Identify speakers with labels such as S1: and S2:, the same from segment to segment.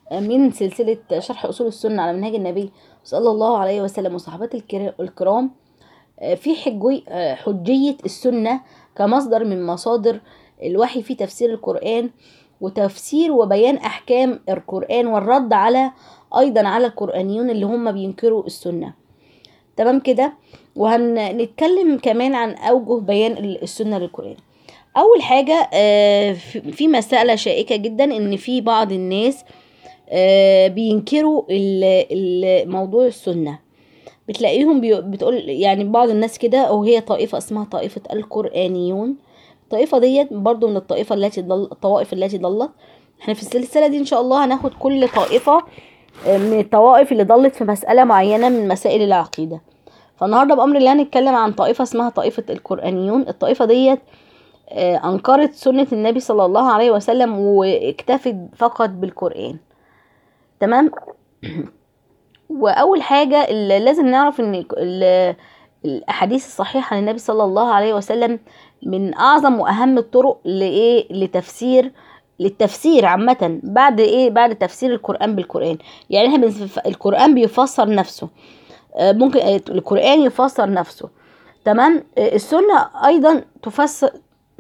S1: من سلسلة شرح أصول السنة على منهج النبي صلى الله عليه وسلم وصحابته الكرا- الكرام آه، في حجي آه، حجية السنة كمصدر من مصادر الوحي في تفسير القرآن وتفسير وبيان أحكام القرآن والرد على أيضا على القرآنيون اللي هم بينكروا السنة تمام كده وهنتكلم كمان عن أوجه بيان السنة للقرآن أول حاجة آه، في في مسألة شائكة جدا إن في بعض الناس آه، بينكروا ال- ال- موضوع السنة بتلاقيهم بي- بتقول يعني بعض الناس كده وهي طائفة اسمها طائفة القرآنيون الطائفة ديت برضو من الطائفة التي ضل الطوائف التي ضلت احنا في السلسلة دي ان شاء الله هناخد كل طائفة آه، من الطوائف اللي ضلت في مسألة معينة من مسائل العقيدة فالنهارده بأمر الله هنتكلم عن طائفة اسمها طائفة القرآنيون الطائفة ديت آه، أنكرت سنة النبي صلى الله عليه وسلم واكتفت فقط بالقرآن تمام واول حاجه اللي لازم نعرف ان ال- الاحاديث الصحيحه عن النبي صلى الله عليه وسلم من اعظم واهم الطرق لايه لتفسير للتفسير عامة بعد ايه بعد تفسير القرآن بالقرآن يعني احنا بنف... القرآن بيفسر نفسه آه، ممكن آه، القرآن يفسر نفسه تمام آه، السنة ايضا تفسر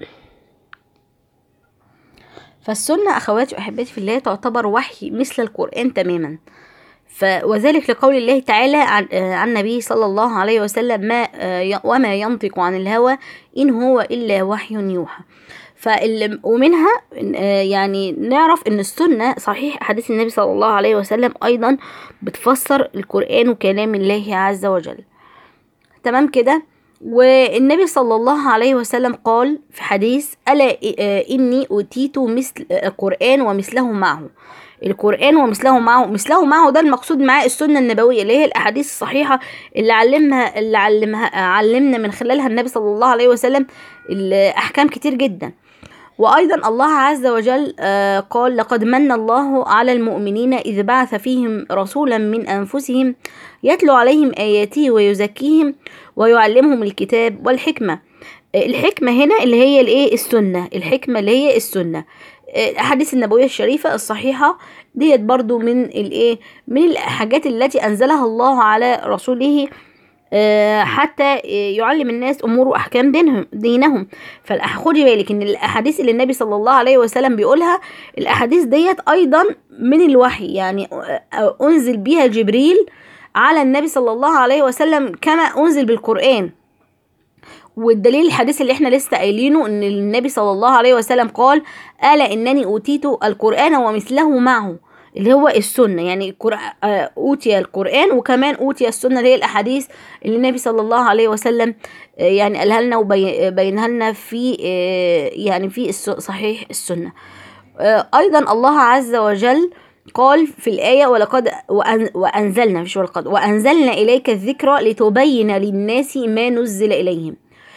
S1: فالسنة اخواتي واحبتي في الله تعتبر وحي مثل القرآن تماما ف وذلك لقول الله تعالى عن, آه، عن النبي صلى الله عليه وسلم ما آه، ي- وما ينطق عن الهوى إن هو إلا وحي يوحى فال... ومنها آه، يعني نعرف ان السنة صحيح حديث النبي صلى الله عليه وسلم ايضا بتفسر القرآن وكلام الله عز وجل تمام كده والنبي صلى الله عليه وسلم قال في حديث ألا آه، إني أوتيت مثل آه، القرآن ومثله معه القرآن ومثله معه مثله معه ده المقصود معاه السنة النبوية اللي هي الأحاديث الصحيحة اللي علمها اللي علمها علمنا من خلالها النبي صلى الله عليه وسلم الأحكام كتير جدا وأيضا الله عز وجل آه، قال لقد من الله على المؤمنين إذ بعث فيهم رسولا من أنفسهم يتلو عليهم آياته ويزكيهم ويعلمهم الكتاب والحكمة آه، الحكمة هنا اللي هي الايه السنة الحكمة اللي هي السنة آه، الأحاديث النبوية الشريفة الصحيحة ديت برضو من الايه من الحاجات التي أنزلها الله على رسوله آه، حتى آه، يعلم الناس امور واحكام دينهم دينهم فخدي بالك ان الاحاديث اللي النبي صلى الله عليه وسلم بيقولها الاحاديث ديت ايضا من الوحي يعني آه، آه، انزل بها جبريل على النبي صلى الله عليه وسلم كما انزل بالقران والدليل الحديث اللي احنا لسه قايلينه ان النبي صلى الله عليه وسلم قال الا انني اوتيت القران ومثله معه اللي هو السنة يعني القرآن- آه، أوتي القرآن وكمان أوتي السنة اللي هي الأحاديث اللي النبي صلى الله عليه وسلم آه، يعني قالها لنا وبينها لنا في آه، يعني في الس- صحيح السنة آه، أيضا الله عز وجل قال في الآية ولقد وأن- وأنزلنا مش ولقد وأنزلنا إليك الذكرى لتبين للناس ما نزل إليهم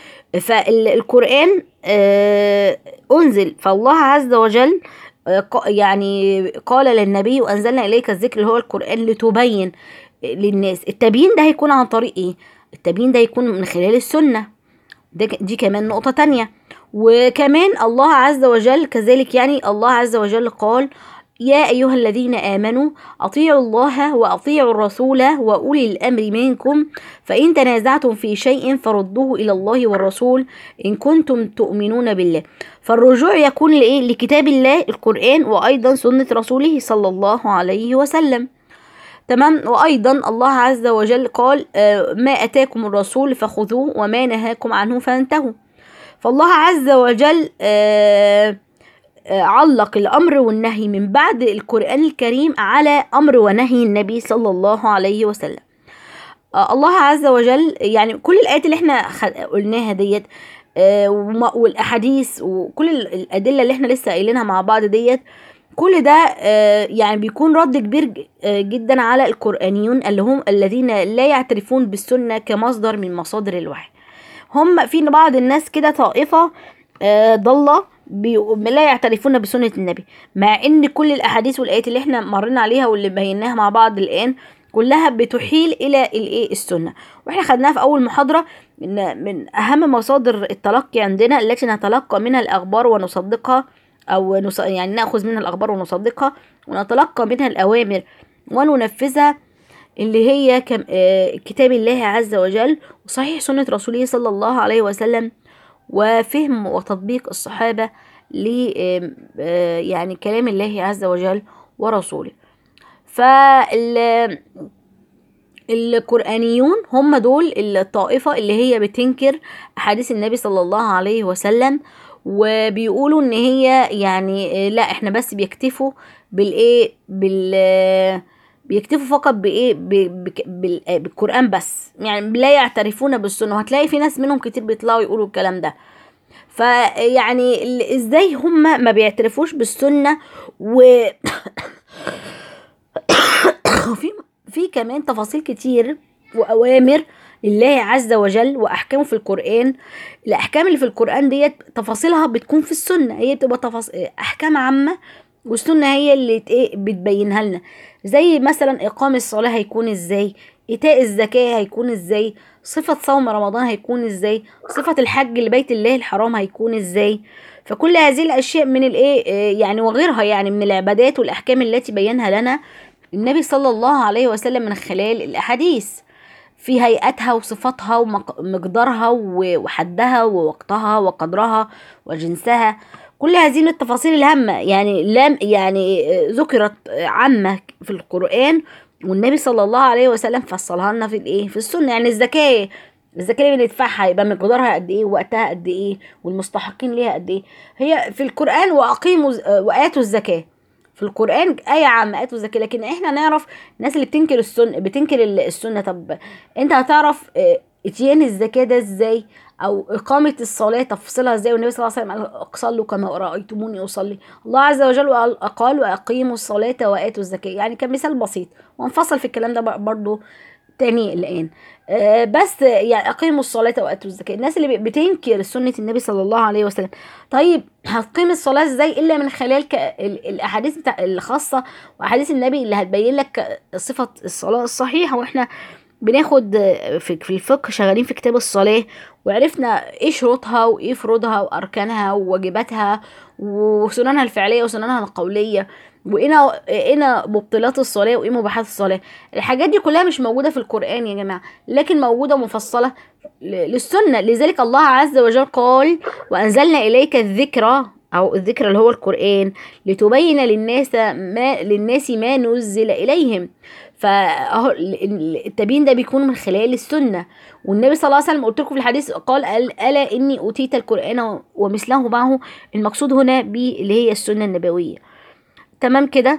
S1: فالقرآن آه، أنزل فالله عز وجل آه، ق- يعني قال للنبي وأنزلنا إليك الذكر اللي هو القرآن لتبين للناس التبيين ده هيكون عن طريق إيه؟ التبيين ده هيكون من خلال السنة ده ك- دي كمان نقطة تانية وكمان الله عز وجل كذلك يعني الله عز وجل قال يا أيها الذين آمنوا أطيعوا الله وأطيعوا الرسول وأولي الأمر منكم فإن تنازعتم في شيء فردوه إلى الله والرسول إن كنتم تؤمنون بالله فالرجوع يكون لإيه؟ لكتاب الله القرآن وأيضا سنة رسوله صلى الله عليه وسلم تمام وأيضا الله عز وجل قال آه، ما أتاكم الرسول فخذوه وما نهاكم عنه فانتهوا فالله عز وجل آه، آه، علق الأمر والنهي من بعد القرآن الكريم على أمر ونهي النبي صلى الله عليه وسلم آه، الله عز وجل يعني كل الآيات اللي احنا خ- قلناها ديت آه، وما- والأحاديث وكل ال- الأدلة اللي احنا لسه قايلينها مع بعض ديت كل ده آه، يعني بيكون رد كبير ج- آه، جدا على القرآنيون اللي هم الذين لا يعترفون بالسنة كمصدر من مصادر الوحي هم في بعض الناس كده طائفة آه، ضالة بي- لا يعترفون بسنة النبي مع ان كل الاحاديث والايات اللي احنا مرينا عليها واللي بيناها مع بعض الان كلها بتحيل الى الايه السنه واحنا خدناها في اول محاضره من من اهم مصادر التلقي عندنا التي نتلقى منها الاخبار ونصدقها أو نص... يعني نأخذ منها الأخبار ونصدقها ونتلقى منها الأوامر وننفذها اللي هي كم... آه، كتاب الله عز وجل وصحيح سنة رسوله صلى الله عليه وسلم وفهم وتطبيق الصحابة ل آم، آه، يعني كلام الله عز وجل ورسوله فال القرآنيون هم دول الطائفة اللي هي بتنكر أحاديث النبي صلى الله عليه وسلم وبيقولوا ان هي يعني لا احنا بس بيكتفوا بالايه بال بيكتفوا فقط بايه ب- بك- بال- بالقرآن بس يعني لا يعترفون بالسنة وهتلاقي في ناس منهم كتير بيطلعوا يقولوا الكلام ده فيعني ال- ازاي هم ما بيعترفوش بالسنة و وفي في كمان تفاصيل كتير وأوامر لله عز وجل وأحكامه في القرآن الأحكام اللي في القرآن ديت تفاصيلها بتكون في السنة هي بتبقى تفاص... أحكام عامة والسنة هي اللي ت- إيه بتبينها لنا زي مثلا إقام الصلاة هيكون إزاي إيتاء الزكاة هيكون إزاي صفة صوم رمضان هيكون إزاي صفة الحج لبيت الله الحرام هيكون إزاي فكل هذه الأشياء من الإيه آه، يعني وغيرها يعني من العبادات والأحكام التي بينها لنا النبي صلى الله عليه وسلم من خلال الأحاديث في هيئتها وصفاتها ومقدارها وحدها ووقتها وقدرها وجنسها كل هذه من التفاصيل الهامة يعني لم يعني ذكرت عامة في القرآن والنبي صلى الله عليه وسلم فصلها لنا في الايه في السنة يعني الزكاة الزكاة اللي بندفعها يبقى مقدارها قد ايه ووقتها قد ايه والمستحقين ليها قد ايه هي في القرآن واقيموا واتوا الزكاة في القرآن آية عامة آية الزكاة لكن احنا نعرف الناس اللي بتنكر السنة بتنكر ال- السنة طب انت هتعرف اه، اتيان الزكاة ده ازاي او اقامة الصلاة تفصيلها ازاي والنبي صلى الله عليه وسلم قال صلوا كما رأيتموني اصلي الله عز وجل قال- قال واقيموا الصلاة واتوا الزكاة يعني كان مثال بسيط وانفصل في الكلام ده برضو تاني الآن آه، بس يعني أقيموا الصلاة وآتوا الزكاة الناس اللي بتنكر سنة النبي صلى الله عليه وسلم طيب هتقيم الصلاة ازاي إلا من خلال ك... ال- الأحاديث بتاع الخاصة وأحاديث النبي اللي هتبين لك صفة الصلاة الصحيحة وإحنا بناخد في في الفقه شغالين في كتاب الصلاة وعرفنا ايه شروطها وايه فروضها واركانها وواجباتها وسننها الفعلية وسننها القولية وايه ايه مبطلات الصلاة وايه مباحات الصلاة الحاجات دي كلها مش موجودة في القرآن يا جماعة لكن موجودة مفصلة ل- للسنة لذلك الله عز وجل قال وأنزلنا إليك الذكرى أو الذكر اللي هو القرآن لتبين للناس ما للناس ما نزل إليهم فاهو ال- التبيين ده بيكون من خلال السنه والنبي صلى الله عليه وسلم قلت لكم في الحديث قال قال الا اني اوتيت القران ومثله معه المقصود هنا به اللي هي السنه النبويه تمام كده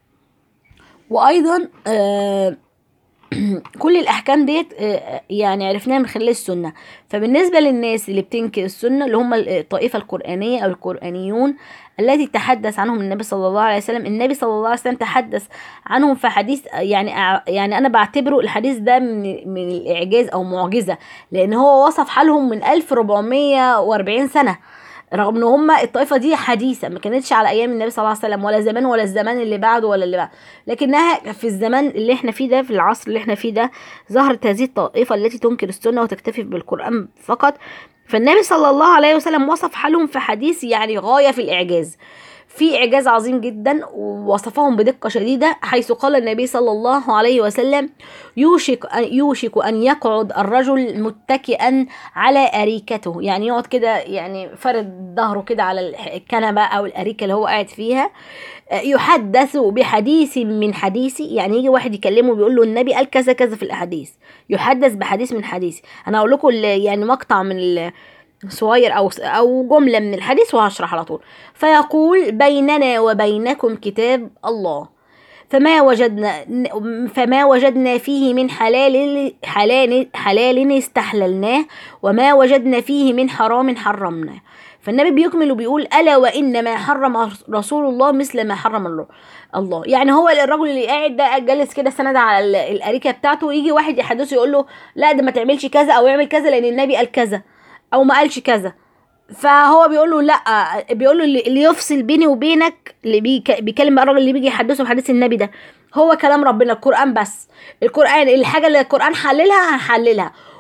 S1: وايضا آه كل الاحكام ديت آه، يعني عرفناها من خلال السنه فبالنسبه للناس اللي بتنكر السنه اللي هم الطائفه القرانيه او القرانيون التي تحدث عنهم النبي صلى الله عليه وسلم النبي صلى الله عليه وسلم تحدث عنهم في حديث يعني أع- يعني انا بعتبره الحديث ده من من الاعجاز او معجزه لان هو وصف حالهم من 1440 سنه رغم ان هم الطائفه دي حديثه ما كانتش على ايام النبي صلى الله عليه وسلم ولا زمان ولا الزمان اللي بعده ولا اللي بعده لكنها في الزمان اللي احنا فيه ده في العصر اللي احنا فيه ده ظهرت هذه الطائفه التي تنكر السنه وتكتفي بالقران فقط فالنبي صلى الله عليه وسلم وصف حالهم في حديث يعني غايه في الاعجاز في إعجاز عظيم جدا ووصفهم بدقة شديدة حيث قال النبي صلى الله عليه وسلم يوشك أن, يوشك أن يقعد الرجل متكئا على أريكته يعني يقعد كده يعني فرد ظهره كده على الكنبة أو الأريكة اللي هو قاعد فيها يحدث بحديث من حديثي يعني يجي واحد يكلمه بيقول له النبي قال كذا كذا في الأحاديث يحدث بحديث من حديثي أنا أقول لكم ال- يعني مقطع من ال صغير او او جمله من الحديث وهشرح على طول فيقول بيننا وبينكم كتاب الله فما وجدنا فما وجدنا فيه من حلال حلال حلال استحللناه وما وجدنا فيه من حرام حرمناه فالنبي بيكمل وبيقول الا وان ما حرم رسول الله مثل ما حرم الله الله يعني هو الرجل اللي قاعد ده جالس كده سند على ال- الاريكه بتاعته يجي واحد يحدثه يقول له لا ده ما تعملش كذا او اعمل كذا لان النبي قال كذا او ما قالش كذا فهو بيقول له لا بيقول له اللي اللي يفصل بيني وبينك اللي بيك- بيكلم بقى الراجل اللي بيجي يحدثه بحديث النبي ده هو كلام ربنا القران بس القران الحاجه اللي القران حللها هنحللها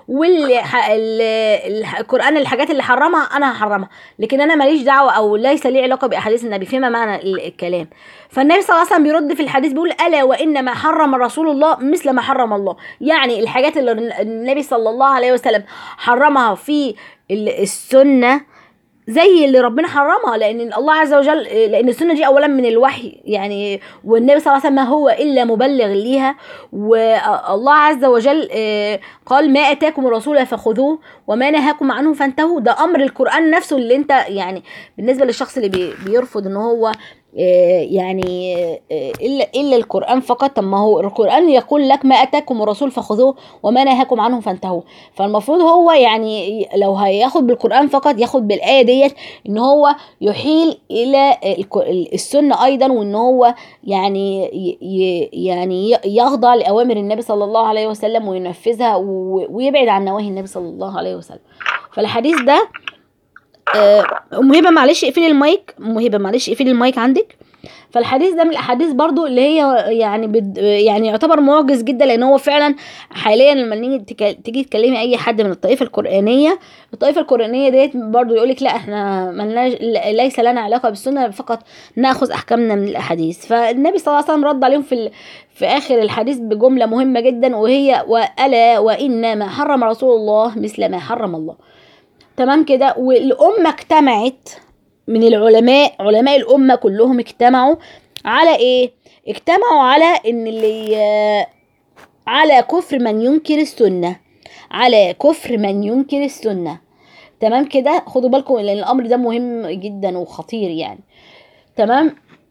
S1: والقران الحاجات اللي حرمها انا هحرمها لكن انا ماليش دعوه او ليس لي علاقه باحاديث النبي فيما معنى ال- الكلام فالنبي صلى الله عليه وسلم بيرد في الحديث بيقول الا وانما حرم رسول الله مثل ما حرم الله يعني الحاجات اللي النبي صلى الله عليه وسلم حرمها في ال- السنه زي اللي ربنا حرمها لان الله عز وجل لان السنه دي اولا من الوحي يعني والنبي صلى الله عليه وسلم ما هو الا مبلغ ليها والله عز وجل آه، قال ما اتاكم الرسول فخذوه وما نهاكم عنه فانتهوا ده امر القران نفسه اللي انت يعني بالنسبه للشخص اللي بي- بيرفض ان هو آه، يعني آه، الا الا القران فقط طب ما هو القران يقول لك ما اتاكم الرسول فخذوه وما نهاكم عنه فانتهوا فالمفروض هو يعني لو هياخد بالقران فقط ياخد بالايه ديت ان هو يحيل الى الك- السنه ايضا وان هو يعني ي- ي- يعني ي- يخضع لاوامر النبي صلى الله عليه وسلم وينفذها و- ويبعد عن نواهي النبي صلى الله عليه وسلم فالحديث ده آه، ام هبه معلش اقفلي المايك ام هبه معلش اقفلي المايك عندك فالحديث ده من الاحاديث برضو اللي هي يعني بد يعني يعتبر معجز جدا لان هو فعلا حاليا لما نيجي تك- تيجي تكلمي اي حد من الطائفه القرانيه الطائفه القرانيه ديت برضو يقول لك لا احنا ملناش ل- ليس لنا علاقه بالسنه فقط ناخذ احكامنا من الاحاديث فالنبي صلى الله عليه وسلم رد عليهم في ال... في اخر الحديث بجمله مهمه جدا وهي والا وان ما حرم رسول الله مثل ما حرم الله تمام كده والأمة اجتمعت من العلماء علماء الأمة كلهم اجتمعوا على إيه؟ اجتمعوا على إن اللي على كفر من ينكر السنة على كفر من ينكر السنة تمام كده خدوا بالكم لأن الأمر ده مهم جدا وخطير يعني تمام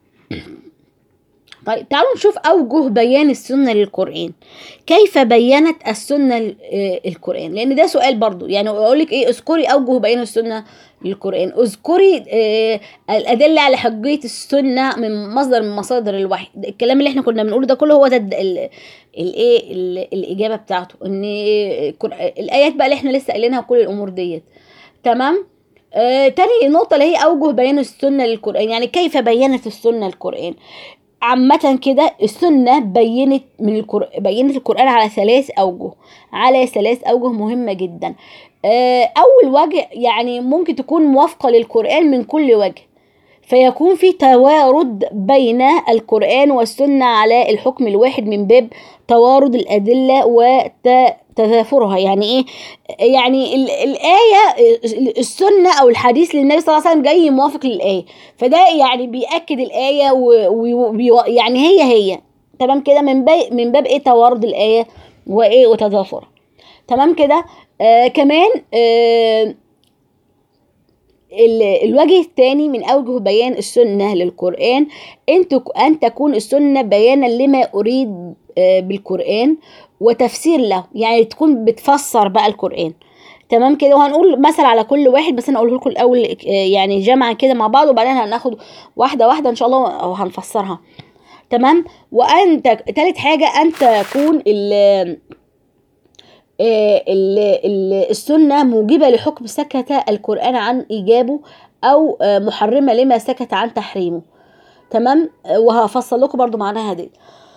S1: طيب تعالوا نشوف أوجه بيان السنة للقرآن كيف بينت السنة ال- آه، القرآن لأن ده سؤال برضو يعني أقول لك إيه اذكري أوجه بيان السنة للقرآن اذكري آه، الأدلة على حجية السنة من مصدر من مصادر الوحي ده الكلام اللي احنا كنا بنقوله ده كله هو ده الد- ال- الايه ال- الإجابة بتاعته إن القر- الآيات بقى اللي احنا لسه قايلينها وكل الأمور ديت تمام آه، تاني نقطة اللي هي أوجه بيان السنة للقرآن يعني كيف بينت السنة القرآن عامة كده السنة بينت من القرآن بينت القرآن على ثلاث أوجه على ثلاث أوجه مهمة جدا آه، أول وجه يعني ممكن تكون موافقة للقرآن من كل وجه فيكون في توارد بين القرآن والسنة على الحكم الواحد من باب توارد الأدلة وتذافرها يعني إيه؟ يعني ال- الآية السنة أو الحديث للنبي صلى الله عليه وسلم جاي موافق للآية فده يعني بيأكد الآية ويعني هي هي تمام كده من باب من باب إيه توارد الآية وإيه وتذافرها تمام كده آه كمان آه ال- الوجه الثاني من أوجه بيان السنة للقرآن أن تك- أن تكون السنة بيانا لما أريد آه، بالقرآن وتفسير له يعني تكون بتفسر بقى القرآن تمام كده وهنقول مثل على كل واحد بس انا اقوله لكم الاول آه، يعني جمعا كده مع بعض وبعدين هناخد واحده واحده ان شاء الله وهنفسرها تمام وان تك- تالت حاجه ان تكون ال آه، ال- ال- السنة موجبة لحكم سكت القرآن عن إيجابه أو آه، محرمة لما سكت عن تحريمه تمام آه، وهفصل لكم برضو معناها دي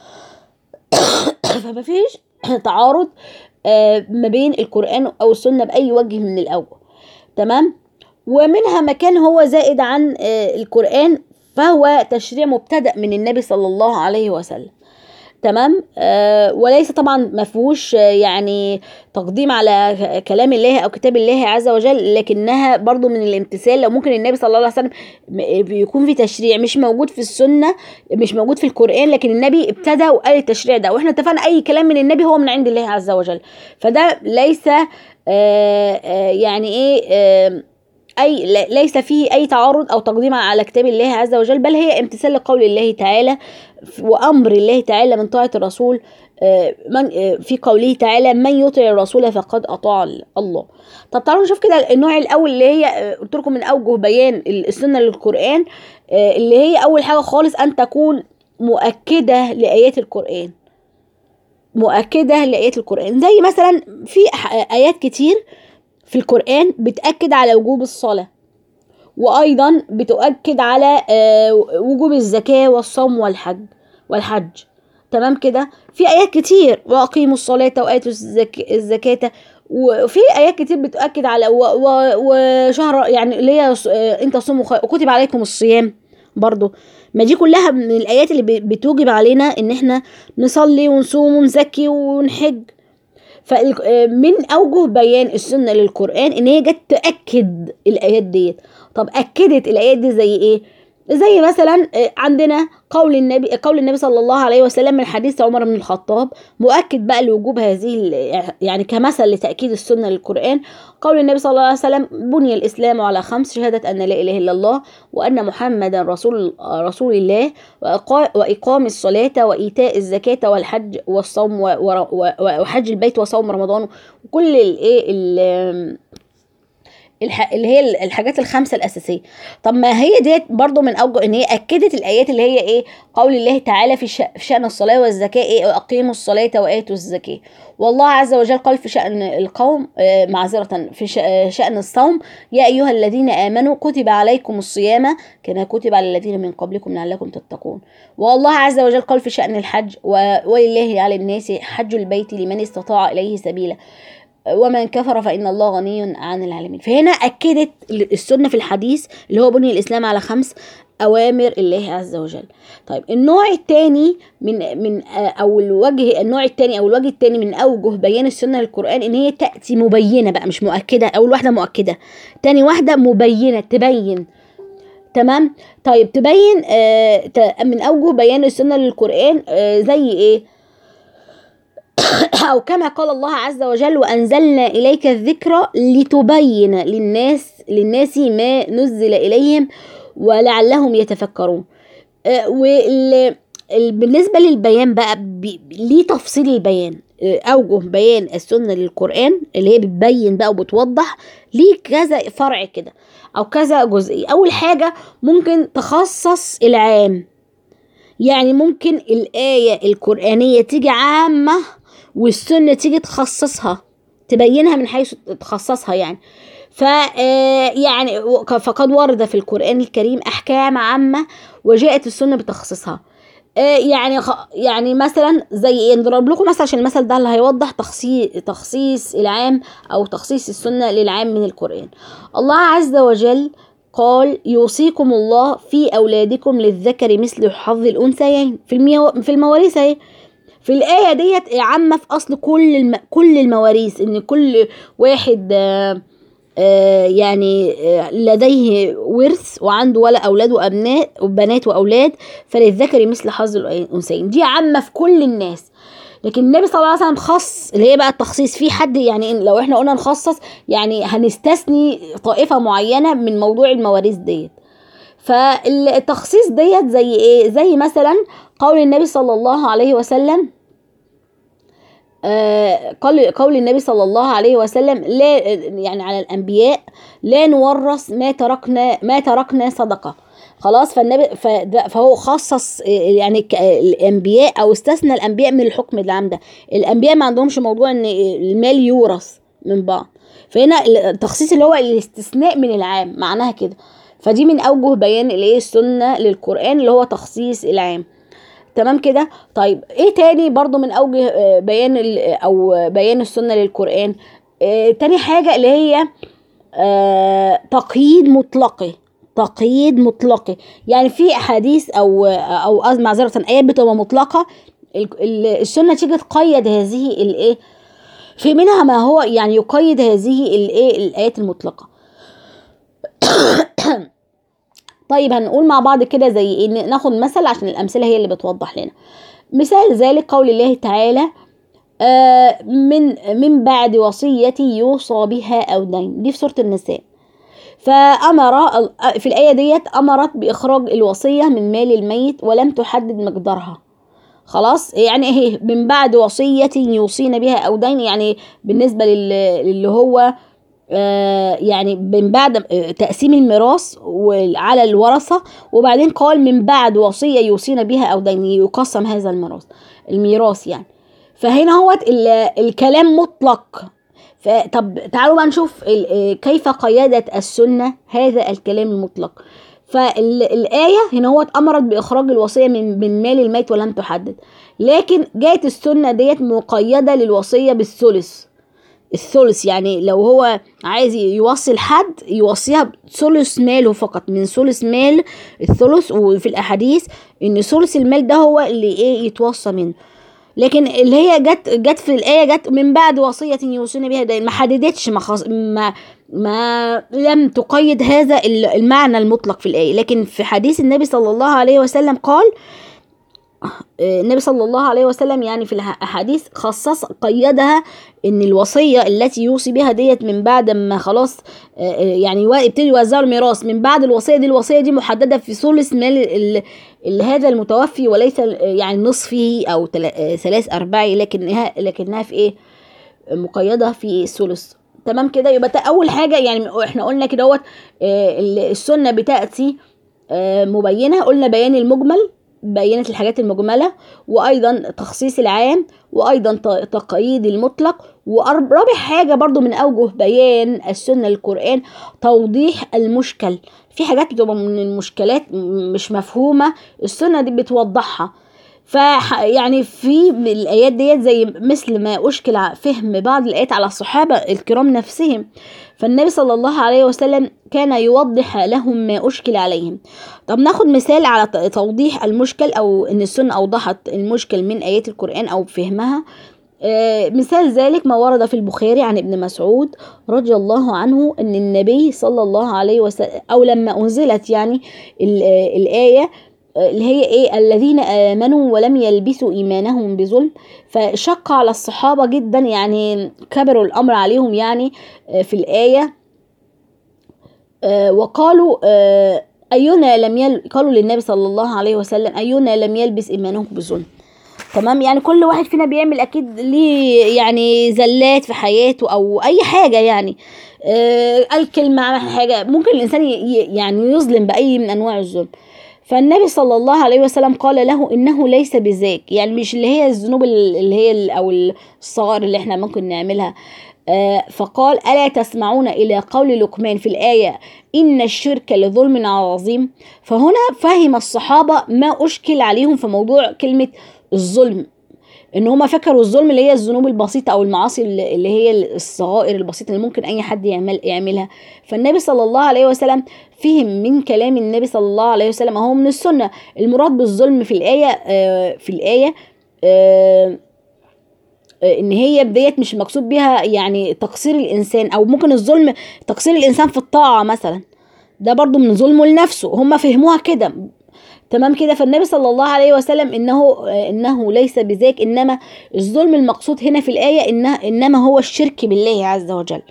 S1: فما فيش تعارض آه، ما بين القرآن أو السنة بأي وجه من الأوجه تمام ومنها مكان هو زائد عن آه، القرآن فهو تشريع مبتدأ من النبي صلى الله عليه وسلم تمام آه وليس طبعا ما فيهوش آه، يعني تقديم على ك- كلام الله او كتاب الله عز وجل لكنها برضو من الامتثال لو ممكن النبي صلى الله عليه وسلم م- بيكون في تشريع مش موجود في السنه مش موجود في القران لكن النبي ابتدى وقال التشريع ده واحنا اتفقنا اي كلام من النبي هو من عند الله عز وجل فده ليس آه آه يعني ايه آه اي ل- ليس فيه اي تعارض او تقديم على كتاب الله عز وجل بل هي امتثال لقول الله تعالى وامر الله تعالى من طاعه الرسول آه، من آه، في قوله تعالى من يطع الرسول فقد اطاع الله طب تعالوا نشوف كده النوع الاول اللي هي آه، قلت لكم من اوجه بيان السنه للقران آه، اللي هي اول حاجه خالص ان تكون مؤكده لايات القران مؤكده لايات القران زي مثلا في ح- ايات كتير في القران بتاكد على وجوب الصلاه وايضا بتؤكد على آه، وجوب الزكاه والصوم والحج والحج تمام كده في ايات كتير واقيموا الصلاه واتوا الزك... الزكاه وفي ايات كتير بتؤكد على و- و- وشهر يعني اللي هي ص- آه، انت صوموا خير وكتب عليكم الصيام برضو ما دي كلها من الايات اللي ب- بتوجب علينا ان احنا نصلي ونصوم ونزكي ونحج فمن اوجه بيان السنه للقران ان هي جت تاكد الايات ديت طب اكدت الايات دي زي ايه زي مثلا آه، عندنا قول النبي قول النبي صلى الله عليه وسلم من حديث عمر بن الخطاب مؤكد بقى لوجوب هذه ال- يعني كمثل لتاكيد السنه للقران قول النبي صلى الله عليه وسلم بني الاسلام على خمس شهاده ان لا اله الا الله وان محمدا رسول رسول الله وإقا- واقام الصلاه وايتاء الزكاه والحج والصوم و- و- و- وحج البيت وصوم رمضان وكل الايه ال- الح... اللي هي الحاجات الخمسه الاساسيه طب ما هي ديت برضو من اوجه ان هي اكدت الايات اللي هي ايه قول الله تعالى في, ش... في شان الصلاه والزكاه ايه واقيموا الصلاه واتوا الزكاه والله عز وجل قال في شان القوم آه، معذره في ش... آه، شان الصوم يا ايها الذين امنوا كتب عليكم الصيام كما كتب على الذين من قبلكم لعلكم تتقون والله عز وجل قال في شان الحج و... ولله على الناس حج البيت لمن استطاع اليه سبيلا ومن كفر فإن الله غني عن العالمين فهنا أكدت السنة في الحديث اللي هو بني الإسلام على خمس أوامر الله عز وجل طيب النوع الثاني من من أو الوجه النوع الثاني أو الوجه الثاني من أوجه بيان السنة للقرآن إن هي تأتي مبينة بقى مش مؤكدة أول واحدة مؤكدة تاني واحدة مبينة تبين تمام طيب تبين آه ت- من أوجه بيان السنة للقرآن آه زي إيه أو كما قال الله عز وجل وأنزلنا إليك الذكر لتبين للناس للناس ما نزل إليهم ولعلهم يتفكرون آه، وال ال- بالنسبة للبيان بقى ب- ليه تفصيل البيان آه، أوجه بيان السنة للقرآن اللي هي بتبين بقى وبتوضح ليه كذا فرع كده أو كذا جزئية أول حاجة ممكن تخصص العام يعني ممكن الآية القرآنية تيجي عامة والسنة تيجي تخصصها تبينها من حيث تخصصها يعني ف آه، يعني و- فقد ورد في القرآن الكريم أحكام عامة وجاءت السنة بتخصيصها آه، يعني خ- يعني مثلا زي ايه نضرب لكم مثلا عشان المثل ده اللي هيوضح تخصيص تخصيص العام او تخصيص السنه للعام من القران الله عز وجل قال يوصيكم الله في اولادكم للذكر مثل حظ الانثيين في الميو... في المواريث اهي في الآية ديت عامة في أصل كل الم... كل المواريث إن كل واحد آه آه يعني آه لديه ورث وعنده ولا أولاد وأبناء وبنات وأولاد فللذكر مثل حظ الأنثيين دي عامة في كل الناس لكن النبي صلى الله عليه وسلم خص اللي هي بقى التخصيص في حد يعني إن لو احنا قلنا نخصص يعني هنستثني طائفة معينة من موضوع المواريث ديت فالتخصيص ديت زي ايه زي مثلا قول النبي صلى الله عليه وسلم آه قول قول النبي صلى الله عليه وسلم لا يعني على الانبياء لا نورث ما تركنا ما تركنا صدقه خلاص فالنبي فده- فهو خصص آه، يعني ك- آه، الانبياء او استثنى الانبياء من الحكم العام ده الانبياء ما عندهمش موضوع ان المال يورث من بعض فهنا التخصيص اللي هو الاستثناء من العام معناها كده فدي من اوجه بيان الايه السنه للقران اللي هو تخصيص العام تمام كده طيب ايه تاني برضو من اوجه آه، بيان ال- او بيان السنه للقران آه، تاني حاجه اللي هي آه، تقييد مطلقي تقييد مطلقي يعني في احاديث او او قصد معذره ايات بتبقى مطلقه ال- ال- السنه تيجي تقيد هذه الايه في منها ما هو يعني يقيد هذه الايه الايات المطلقه طيب هنقول مع بعض كده زي ايه ن- ناخد مثل عشان الامثله هي اللي بتوضح لنا مثال ذلك قول الله تعالى آه من من بعد وصية يوصى بها أو دين دي في سورة النساء فأمر ال- في الآية ديت أمرت بإخراج الوصية من مال الميت ولم تحدد مقدارها خلاص يعني ايه من بعد وصية يوصين بها أو دين يعني بالنسبة لل- للي هو آه، يعني من بعد آه، تقسيم الميراث وال- على الورثة وبعدين قال من بعد وصية يوصين بها أو دين يقسم هذا الميراث الميراث يعني فهنا هو الكلام مطلق فطب تعالوا بقى نشوف ال- آه، كيف قيادت السنة هذا الكلام المطلق فالآية هنا هو أمرت بإخراج الوصية من من مال الميت ولم تحدد لكن جاءت السنة ديت مقيدة للوصية بالثلث الثلث يعني لو هو عايز يوصل حد يوصيها بثلث ماله فقط من ثلث مال الثلث وفي الاحاديث ان ثلث المال ده هو اللي ايه يتوصى منه لكن اللي هي جت جت في الايه جت من بعد وصيه يوصون بها دين ما حددتش ما, خص ما ما لم تقيد هذا ال- المعنى المطلق في الايه لكن في حديث النبي صلى الله عليه وسلم قال آه، النبي صلى الله عليه وسلم يعني في الاحاديث خصص قيدها ان الوصيه التي يوصي بها ديت من بعد ما خلاص آه، آه، يعني يوا- يبتدي يوزعوا الميراث من بعد الوصيه دي الوصيه دي محدده في ثلث مال ال- ال- هذا المتوفي وليس آه، يعني نصفه او تلا- آه، ثلاث ارباعه لكنها لكنها في ايه مقيده في الثلث تمام كده يبقى تا- اول حاجه يعني احنا قلنا كده دوت آه، ال- السنه بتاتي آه، مبينه قلنا بيان المجمل بينت الحاجات المجمله وايضا تخصيص العام وايضا ت- تقييد المطلق ورابع حاجه برضو من اوجه بيان السنه للقران توضيح المشكل في حاجات بتبقى من المشكلات م- مش مفهومه السنه دي بتوضحها ف يعني في الايات ديت زي مثل ما اشكل ع- فهم بعض الايات على الصحابه الكرام نفسهم فالنبي صلى الله عليه وسلم كان يوضح لهم ما اشكل عليهم طب ناخد مثال على ت- توضيح المشكل او ان السنه اوضحت المشكل من ايات القران او فهمها آه، مثال ذلك ما ورد في البخاري عن ابن مسعود رضي الله عنه ان النبي صلى الله عليه وسلم او لما انزلت يعني ال- آه، الايه آه، اللي هي ايه الذين امنوا ولم يلبسوا ايمانهم بظلم فشق على الصحابه جدا يعني كبروا الامر عليهم يعني آه، في الايه آه، وقالوا آه، اينا لم يل... قالوا للنبي صلى الله عليه وسلم اينا لم يلبس ايمانه بظلم تمام يعني كل واحد فينا بيعمل اكيد ليه يعني زلات في حياته او اي حاجه يعني آه قال كلمه عمل حاجه ممكن الانسان ي- ي- يعني يظلم باي من انواع الظلم فالنبي صلى الله عليه وسلم قال له انه ليس بذاك يعني مش اللي هي الذنوب ال- اللي هي ال- او الصغار اللي احنا ممكن نعملها آه، فقال ألا تسمعون إلى قول لقمان في الآية إن الشرك لظلم عظيم فهنا فهم الصحابة ما أشكل عليهم في موضوع كلمة الظلم ان هما فكروا الظلم اللي هي الذنوب البسيطه او المعاصي اللي اللي هي الصغائر البسيطه اللي ممكن اي حد يعمل يعملها فالنبي صلى الله عليه وسلم فهم من كلام النبي صلى الله عليه وسلم هو من السنه المراد بالظلم في الايه آه، في الايه آه، آه، ان هي بديت مش مقصود بيها يعني تقصير الانسان او ممكن الظلم تقصير الانسان في الطاعه مثلا ده برضو من ظلمه لنفسه هم فهموها كده تمام كده فالنبي صلى الله عليه وسلم انه انه ليس بذاك انما الظلم المقصود هنا في الايه إنه انما هو الشرك بالله عز وجل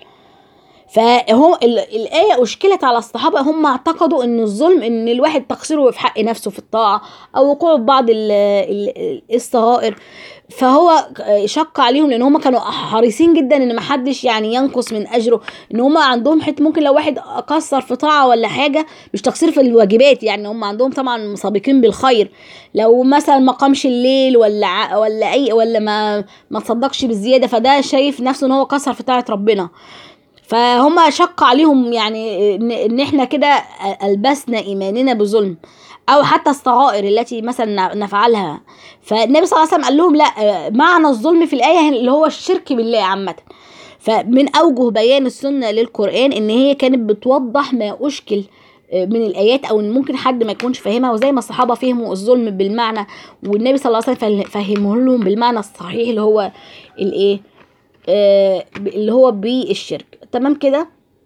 S1: فهو ال- الآية أشكلت على الصحابة هم اعتقدوا إن الظلم إن الواحد تقصيره في حق نفسه في الطاعة أو وقوعه في بعض ال- ال- الصغائر فهو شق عليهم لأن هم كانوا حريصين جدا إن محدش يعني ينقص من أجره إن هم عندهم حتة ممكن لو واحد قصر في طاعة ولا حاجة مش تقصير في الواجبات يعني هم عندهم طبعا سابقين بالخير لو مثلا ما قامش الليل ولا ع- ولا أي ولا ما ما تصدقش بالزيادة فده شايف نفسه إن هو قصر في طاعة ربنا فهم شق عليهم يعني ان إن احنا كده البسنا ايماننا بظلم او حتى الصغائر التي مثلا نفعلها فالنبي صلى الله عليه وسلم قال لهم لا معنى الظلم في الايه اللي هو الشرك بالله عامه فمن اوجه بيان السنه للقران ان هي كانت بتوضح ما اشكل من الايات او ان ممكن حد ما يكونش فاهمها وزي ما الصحابه فهموا الظلم بالمعنى والنبي صلى الله عليه وسلم فهمه لهم بالمعنى الصحيح اللي هو الايه آه، اللي هو بالشرك تمام كده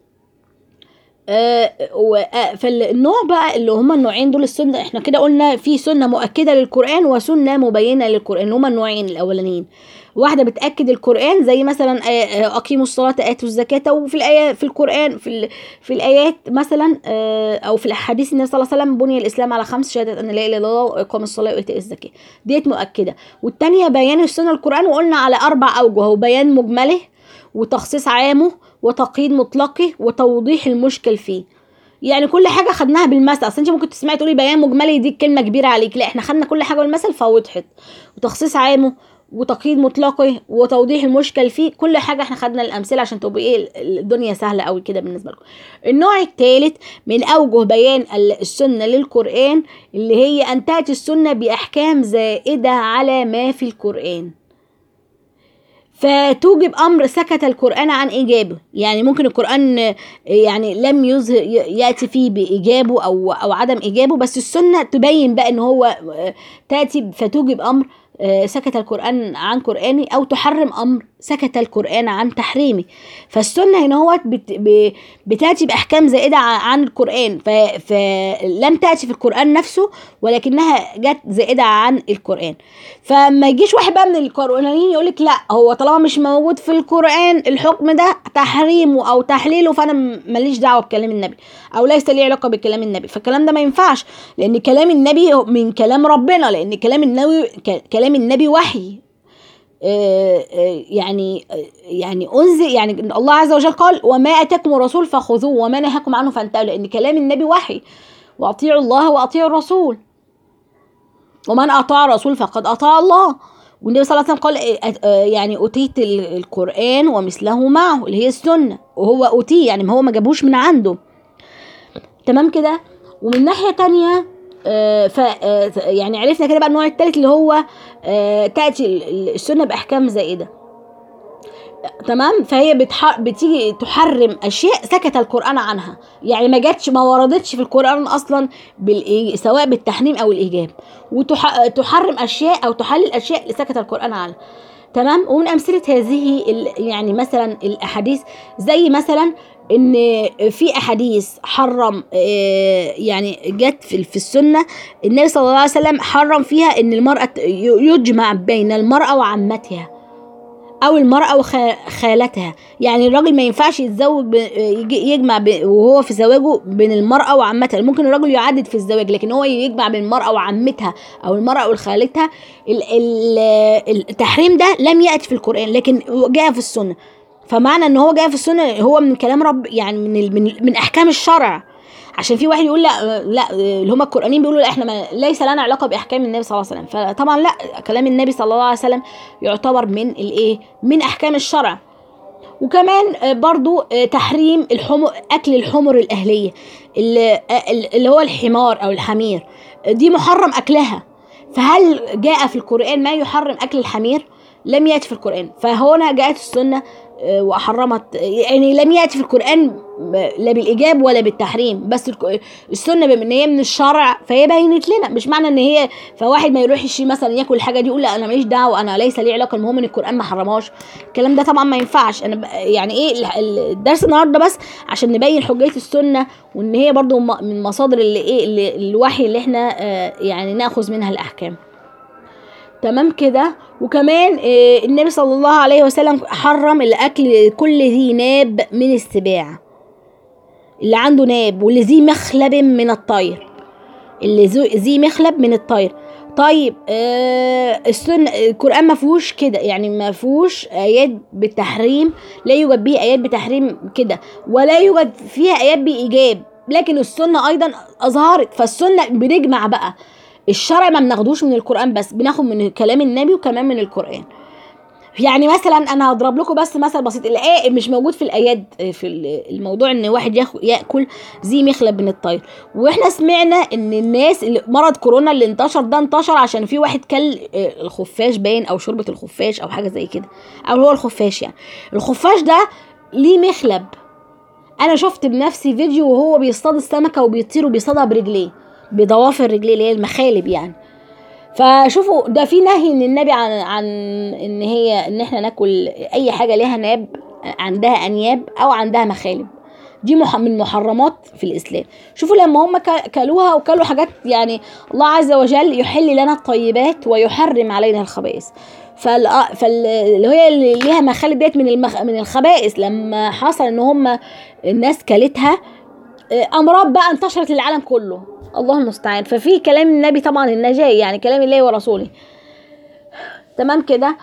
S1: آه و- آه، فالنوع بقى اللي هما النوعين دول السنه احنا كده قلنا في سنه مؤكده للقران وسنه مبينه للقران اللي هما النوعين الاولانيين واحده بتاكد القران زي مثلا آه، آه، اقيموا الصلاه اتوا الزكاه وفي الايه في القران في ال- في الايات مثلا آه، او في الاحاديث النبي صلى الله عليه وسلم بني الاسلام على خمس شهاده ان لا اله الا الله واقام الصلاه وايتاء الزكاه ديت مؤكده والتانيه بيان السنه القران وقلنا على اربع اوجه هو بيان مجمله وتخصيص عامه وتقييد مطلقه وتوضيح المشكل فيه يعني كل حاجه خدناها بالمثل اصل انت ممكن تسمعي تقولي بيان مجملي دي كلمه كبيره عليك لا احنا خدنا كل حاجه بالمثل فوضحت وتخصيص عامه وتقييد مطلقه وتوضيح المشكل فيه كل حاجه احنا خدنا الامثله عشان تبقى ايه الدنيا سهله قوي كده بالنسبه لكم النوع الثالث من اوجه بيان ال- السنه للقران اللي هي ان تاتي السنه باحكام زائده على ما في القران فتوجب امر سكت القران عن ايجابه يعني ممكن القران يعني لم يظهر ياتي فيه بايجابه او او عدم ايجابه بس السنه تبين بقى ان هو تاتي فتوجب امر آه، سكت القرآن عن قرآني أو تحرم أمر سكت القرآن عن تحريمي فالسنة هنا هو بتأتي بأحكام زائدة عن القرآن فلم تأتي في القرآن نفسه ولكنها جت زائدة عن القرآن فما يجيش واحد بقى من القرآنيين يقول لك لا هو طالما مش موجود في القرآن الحكم ده تحريمه أو تحليله فأنا ماليش دعوة بكلام النبي أو ليس لي علاقة بكلام النبي فالكلام ده ما ينفعش لأن كلام النبي من كلام ربنا لأن كلام النبي كلام النبي وحي آه، آه، يعني آه، يعني انزل يعني الله عز وجل قال وما اتاكم الرسول فخذوه وما نهاكم عنه فانتهوا لان كلام النبي وحي واطيعوا الله واطيعوا الرسول ومن اطاع الرسول فقد اطاع الله والنبي صلى الله عليه وسلم قال يعني اوتيت القران ومثله معه اللي هي السنه وهو اوتيه يعني ما هو ما جابوش من عنده تمام كده ومن ناحيه تانية آه، ف آه، يعني عرفنا كده بقى النوع الثالث اللي هو آه، تاتي السنه باحكام زائده تمام فهي بتح... بتيجي تحرم اشياء سكت القران عنها يعني ما جاتش ما وردتش في القران اصلا بالإي... سواء بالتحريم او الايجاب وتحرم وتح... اشياء او تحلل اشياء سكت القران عنها تمام ومن امثله هذه ال... يعني مثلا الاحاديث زي مثلا ان في احاديث حرم آه، يعني جت في السنه النبي صلى الله عليه وسلم حرم فيها ان المراه يجمع بين المراه وعمتها او المراه وخالتها يعني الراجل ما ينفعش يتزوج يجمع وهو في زواجه بين المراه وعمتها ممكن الراجل يعدد في الزواج لكن هو يجمع بين المراه وعمتها او المراه وخالتها التحريم ده لم ياتي في القران لكن جاء في السنه فمعنى ان هو جاي في السنه هو من كلام رب يعني من من, من احكام الشرع عشان في واحد يقول لا لا اللي هم القرانيين بيقولوا لا احنا ما ليس لنا علاقه باحكام النبي صلى الله عليه وسلم فطبعا لا كلام النبي صلى الله عليه وسلم يعتبر من الايه من احكام الشرع وكمان برضو تحريم الحمر اكل الحمر الاهليه اللي, اللي هو الحمار او الحمير دي محرم اكلها فهل جاء في القران ما يحرم اكل الحمير لم يأتي في القرآن فهنا جاءت السنة وحرمت يعني لم ياتي في القران لا بالايجاب ولا بالتحريم بس السنه بما ان هي من الشرع فهي بينت لنا مش معنى ان هي فواحد ما يروحش مثلا ياكل الحاجه دي يقول لا انا ماليش دعوه انا ليس لي علاقه المهم ان القران ما حرمهاش الكلام ده طبعا ما ينفعش انا يعني ايه الدرس النهارده بس عشان نبين حجيه السنه وان هي برضو من مصادر اللي ايه اللي الوحي اللي احنا آه، يعني ناخذ منها الاحكام تمام كده وكمان آه، النبي صلى الله عليه وسلم حرم الاكل كل ذي ناب من السباع اللي عنده ناب واللي ذي مخلب من الطير اللي ذي مخلب من الطير طيب آه السنة القرآن ما فيهوش كده يعني ما فيهوش آيات بالتحريم لا يوجد به آيات بتحريم كده ولا يوجد فيها آيات بإيجاب لكن السنة أيضا أظهرت فالسنة بنجمع بقى الشرع ما بناخدوش من القرآن بس بناخد من كلام النبي وكمان من القرآن يعني مثلا انا هضرب لكم بس مثل بسيط الايه مش موجود في الايات في الموضوع ان واحد ياكل زي مخلب من الطير واحنا سمعنا ان الناس اللي مرض كورونا اللي انتشر ده انتشر عشان في واحد كل آه، الخفاش باين او شوربه الخفاش او حاجه زي كده او هو الخفاش يعني الخفاش ده ليه مخلب انا شفت بنفسي فيديو وهو بيصطاد السمكه وبيطير وبيصطادها برجليه بضوافر رجليه اللي هي المخالب يعني فشوفوا ده في نهي من النبي عن عن ان هي ان احنا ناكل اي حاجه ليها ناب عندها انياب او عندها مخالب دي من محرمات في الاسلام شوفوا لما هم كلوها وكلوا حاجات يعني الله عز وجل يحل لنا الطيبات ويحرم علينا الخبائث فال فاللي هي اللي ليها مخالب ديت من المخ... من الخبائث لما حصل ان هم الناس كلتها امراض بقى انتشرت للعالم كله الله المستعان ففي كلام النبي طبعا النجاة يعني كلام الله ورسوله تمام كده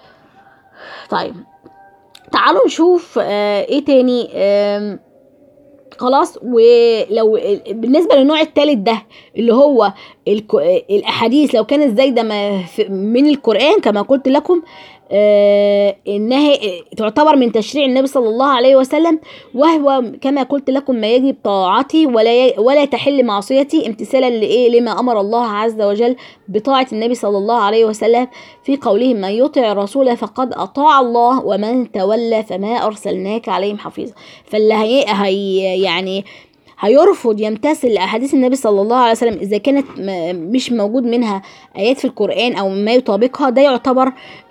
S1: طيب تعالوا نشوف آه ايه تاني آه خلاص ولو بالنسبه للنوع الثالث ده اللي هو الاحاديث لو كانت زايده من القران كما قلت لكم آه انها تعتبر من تشريع النبي صلى الله عليه وسلم وهو كما قلت لكم ما يجب طاعتي ولا ي... ولا تحل معصيتي امتثالا لايه لما امر الله عز وجل بطاعه النبي صلى الله عليه وسلم في قوله من يطع الرسول فقد اطاع الله ومن تولى فما ارسلناك عليهم حفيظا فاللي هي... هي يعني هيرفض يمتثل لأحاديث النبي صلى الله عليه وسلم إذا كانت مش موجود منها آيات في القرآن أو ما يطابقها ده يعتبر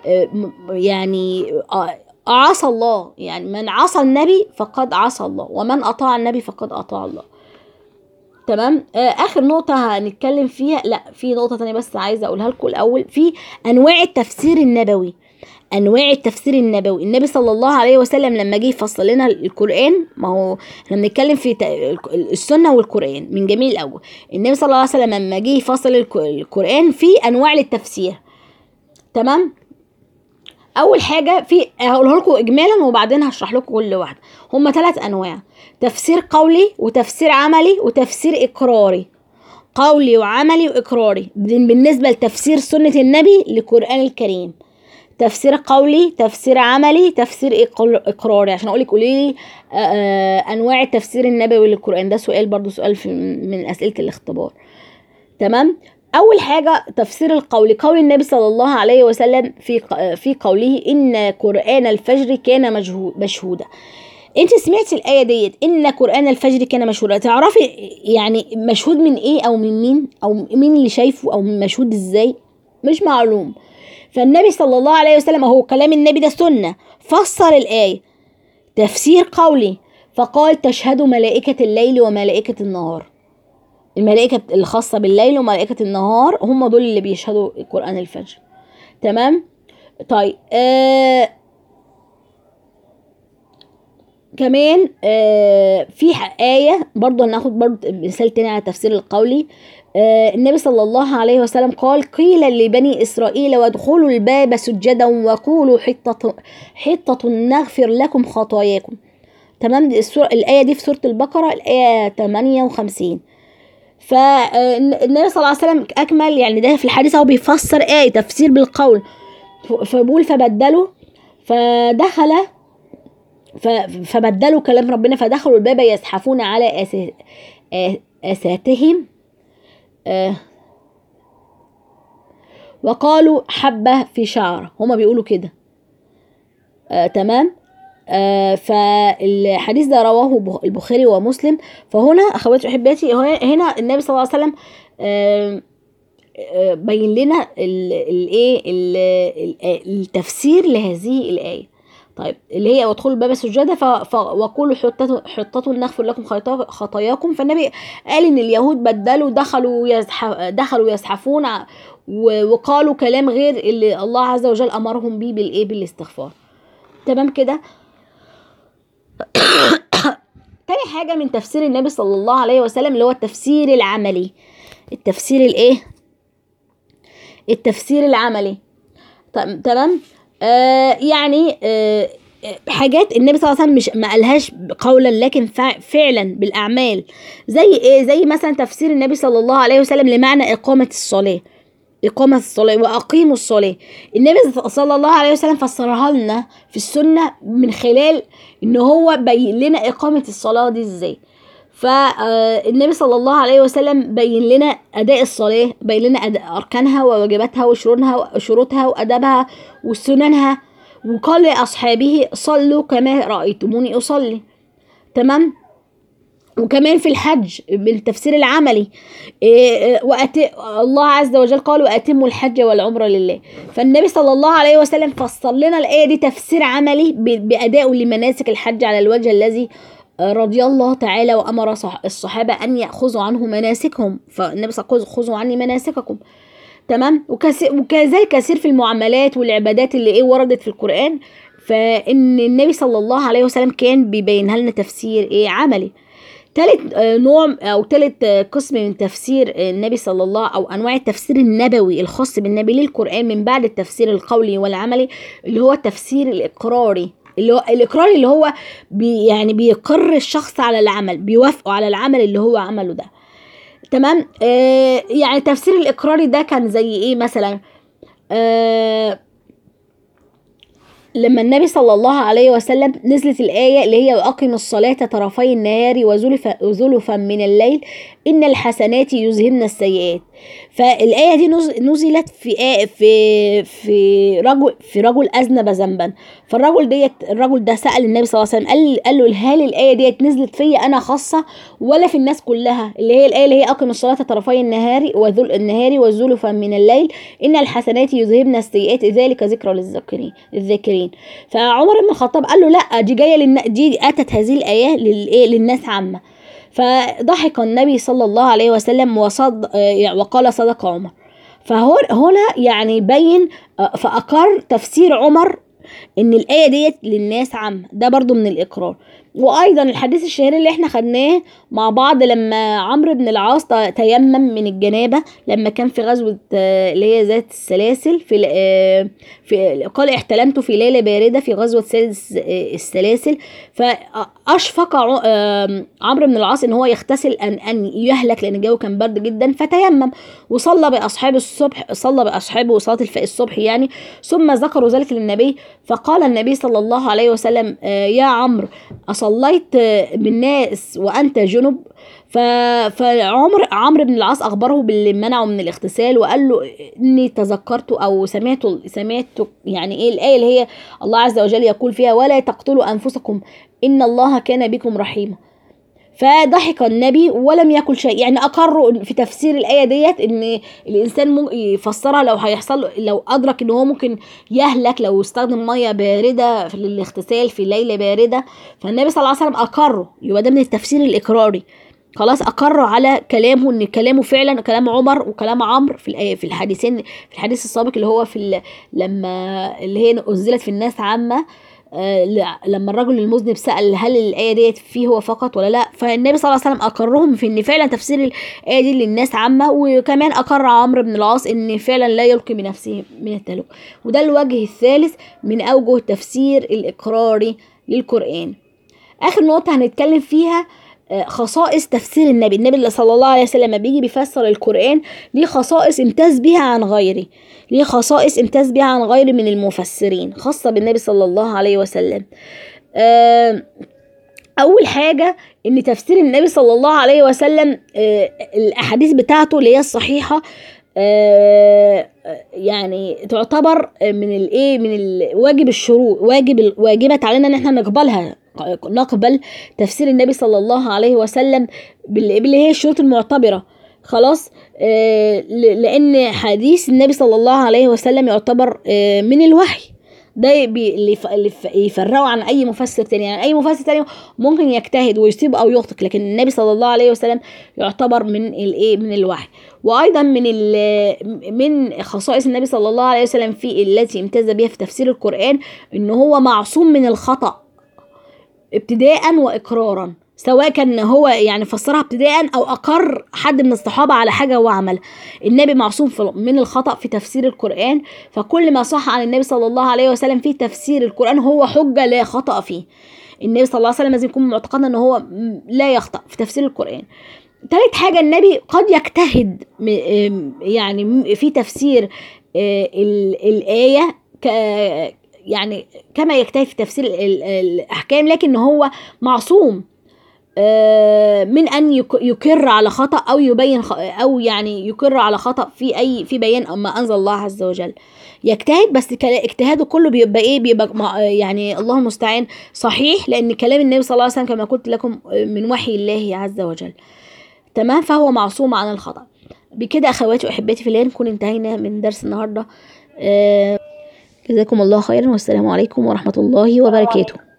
S1: يعني عصى الله يعني من عصى النبي فقد عصى الله ومن أطاع النبي فقد أطاع الله تمام اخر نقطة هنتكلم فيها لا في نقطة تانية بس عايزة اقولها لكم الاول في انواع التفسير النبوي انواع التفسير النبوي النبي صلى الله عليه وسلم لما جه يفصل لنا القران ما هو احنا بنتكلم في السنه والقران من جميع الاول النبي صلى الله عليه وسلم لما جه يفصل القران في انواع للتفسير تمام اول حاجه في هقولها لكم اجمالا وبعدين هشرح لكم كل واحده هما ثلاث انواع تفسير قولي وتفسير عملي وتفسير اقراري قولي وعملي واقراري بالنسبه لتفسير سنه النبي للقران الكريم تفسير قولي تفسير عملي تفسير اقراري عشان اقول لك قولي لي انواع التفسير النبوي للقران ده سؤال برضو سؤال في من اسئله الاختبار تمام اول حاجه تفسير القول قول النبي صلى الله عليه وسلم في في قوله ان قران الفجر كان مشهودا انت سمعتي الايه ديت ان قران الفجر كان مشهودا تعرفي يعني مشهود من ايه او من مين او مين اللي شايفه او مشهود ازاي مش معلوم فالنبي صلى الله عليه وسلم هو كلام النبي ده سنة فسر الآية تفسير قولي فقال تشهد ملائكة الليل وملائكة النهار الملائكة الخاصة بالليل وملائكة النهار هم دول اللي بيشهدوا القرآن الفجر تمام طيب آه كمان آه في آية برضو هناخد برضو مثال تاني على تفسير القولي آه النبي صلى الله عليه وسلم قال قيل لبني إسرائيل وادخلوا الباب سجدا وقولوا حطة, حطة نغفر لكم خطاياكم تمام دي السورة الآية دي في سورة البقرة الآية 58 فالنبي صلى الله عليه وسلم أكمل يعني ده في الحديث هو بيفسر آية تفسير بالقول فبقول فبدلوا فدخل فبدلوا كلام ربنا فدخلوا الباب يزحفون على أساتهم آه وقالوا حبة في شعر هما بيقولوا كده آه تمام آه فالحديث ده رواه البخاري ومسلم فهنا اخواتي واحباتي هنا النبي صلى الله عليه وسلم آه بين لنا الايه التفسير لهذه الايه طيب اللي هي وادخلوا الباب سجدا وقولوا حطة حطة نغفر لكم خطاياكم فالنبي قال ان اليهود بدلوا دخلوا يزحف دخلوا يزحفون وقالوا كلام غير اللي الله عز وجل امرهم بيه بالايه بالاستغفار تمام كده تاني حاجة من تفسير النبي صلى الله عليه وسلم اللي هو التفسير العملي التفسير الايه التفسير العملي تمام آه يعني آه حاجات النبي صلى الله عليه وسلم مش ما قالهاش قولا لكن فعلا بالاعمال زي ايه زي مثلا تفسير النبي صلى الله عليه وسلم لمعنى اقامه الصلاه إقامة الصلاة وأقيموا الصلاة النبي صلى الله عليه وسلم فسرها لنا في السنة من خلال إن هو بين لنا إقامة الصلاة دي إزاي فالنبي صلى الله عليه وسلم بين لنا أداء الصلاة بين لنا أركانها وواجباتها وشروطها وشروطها وأدابها وسننها وقال لأصحابه صلوا كما رأيتموني أصلي تمام وكمان في الحج بالتفسير العملي وأت... الله عز وجل قال وأتموا الحج والعمرة لله فالنبي صلى الله عليه وسلم فصل لنا الآية دي تفسير عملي بأدائه لمناسك الحج على الوجه الذي رضي الله تعالى وأمر الصحابة أن يأخذوا عنه مناسكهم فالنبي صلى الله عليه وسلم خذوا عني مناسككم تمام وكذلك كثير في المعاملات والعبادات اللي ايه وردت في القرآن فإن النبي صلى الله عليه وسلم كان بيبينها لنا تفسير ايه عملي تالت نوع او تالت قسم من تفسير النبي صلى الله او انواع التفسير النبوي الخاص بالنبي للقران من بعد التفسير القولي والعملي اللي هو التفسير الاقراري اللي هو الاقراري اللي هو بي يعني بيقر الشخص على العمل بيوافقه على العمل اللي هو عمله ده تمام آه يعني التفسير الاقراري ده كان زي ايه مثلا آه لما النبي صلى الله عليه وسلم نزلت الآية اللي هي وأقم الصلاة طرفي النهار وزلفا وزلفا من الليل إن الحسنات يذهبن السيئات فالآية دي نز- نزلت في آية في في رجل في رجل أذنب ذنبا فالرجل ديت الرجل ده سأل النبي صلى الله عليه وسلم قال قال له هل الآية ديت نزلت فيا أنا خاصة ولا في الناس كلها اللي هي الآية اللي هي أقم الصلاة طرفي النهار وذل النهار وزلفا من الليل إن الحسنات يذهبن السيئات ذلك ذكرى للذاكرين الذاكرين فعمر بن الخطاب قال له لا دي جايه للن... دي اتت هذه الايه للايه للناس عامه فضحك النبي صلى الله عليه وسلم وصد آه، وقال صدق عمر فهو هنا يعني بين آه، فاقر تفسير عمر ان الايه ديت للناس عامه ده برضو من الاقرار وايضا الحديث الشهير اللي احنا خدناه مع بعض لما عمرو بن العاص ت- تيمم من الجنابه لما كان في غزوه آه، اللي هي ذات السلاسل في آه، في قال احتلمت في ليله بارده في غزوه سادس آه، السلاسل فاشفق ع- آم، عمرو بن العاص ان هو يغتسل ان ان يهلك لان الجو كان برد جدا فتيمم وصلى باصحابه الصبح صلى باصحابه صلاه الف- الصبح يعني ثم ذكروا ذلك للنبي فقال النبي صلى الله عليه وسلم آه، يا عمرو أصليت آه، بالناس وأنت جنب ف... فعمر عمرو بن العاص أخبره باللي منعه من الاغتسال وقال له إني تذكرت أو سمعت سمعت يعني إيه الآية اللي هي الله عز وجل يقول فيها ولا تقتلوا أنفسكم إن الله كان بكم رحيما فضحك النبي ولم يقل شيء يعني اقروا في تفسير الايه ديت ان الانسان ممكن يفسرها لو هيحصل له- لو ادرك ان هو ممكن يهلك لو استخدم ميه بارده في للاغتسال في ليله بارده فالنبي صلى الله عليه وسلم اقره يبقى ده من التفسير الاقراري خلاص اقروا على كلامه ان كلامه فعلا كلام عمر وكلام عمرو في الآية في الحديثين في الحديث السابق اللي هو في ال- لما اللي هي انزلت في الناس عامه آه، ل- لما الرجل المذنب سأل هل الآية ديت فيه هو فقط ولا لا فالنبي صلى الله عليه وسلم أقرهم في إن فعلا تفسير الآية دي للناس عامة وكمان أقر عمرو بن العاص إن فعلا لا يلقي بنفسه من التلوث وده الوجه الثالث من أوجه التفسير الإقراري للقرآن آخر نقطة هنتكلم فيها آه، خصائص تفسير النبي النبي اللي صلى الله عليه وسلم لما بيجي بيفسر القرآن ليه خصائص امتاز بها عن غيره ليه خصائص امتاز بها عن غيره من المفسرين خاصة بالنبي صلى الله عليه وسلم آم، أول حاجة إن تفسير النبي صلى الله عليه وسلم آه، الأحاديث بتاعته اللي هي الصحيحة آه، يعني تعتبر من الايه من ال- واجب الشروط واجب واجبت علينا ان احنا نقبلها نقبل تفسير النبي صلى الله عليه وسلم بال- باللي هي الشروط المعتبره خلاص آه، ل- لان حديث النبي صلى الله عليه وسلم يعتبر آه، من الوحي ده بي- اللي يف- اللي يف- يفرقه عن اي مفسر تاني يعني اي مفسر تاني ممكن يجتهد ويصيب او يخطئ لكن النبي صلى الله عليه وسلم يعتبر من الايه من الوحي وايضا من ال- من خصائص النبي صلى الله عليه وسلم في التي امتاز بها في تفسير القران ان هو معصوم من الخطأ ابتداء واقرارا سواء كان هو يعني فسرها ابتداء او اقر حد من الصحابه على حاجه هو عملها النبي معصوم في- من الخطا في تفسير القران فكل ما صح عن النبي صلى الله عليه وسلم في تفسير القران هو حجه لا خطا فيه النبي صلى الله عليه وسلم لازم يكون معتقدنا ان هو م- لا يخطا في تفسير القران تالت حاجة النبي قد يجتهد م- ام- يعني م- في تفسير آه، ال- الآية ك- يعني كما يجتهد في تفسير ال- ال- الأحكام لكن هو معصوم آه، من ان يك- يكر على خطا او يبين خ- او يعني يكر على خطا في اي في بيان ما انزل الله عز وجل يجتهد بس كلا- اجتهاده كله بيبقى ايه بيبقى مع- يعني الله المستعان صحيح لان كلام النبي صلى الله عليه وسلم كما قلت لكم آه، من وحي الله عز وجل تمام فهو معصوم عن الخطا بكده اخواتي واحبتي في الله نكون انتهينا من درس النهارده آه، جزاكم الله خيرا والسلام عليكم ورحمه الله وبركاته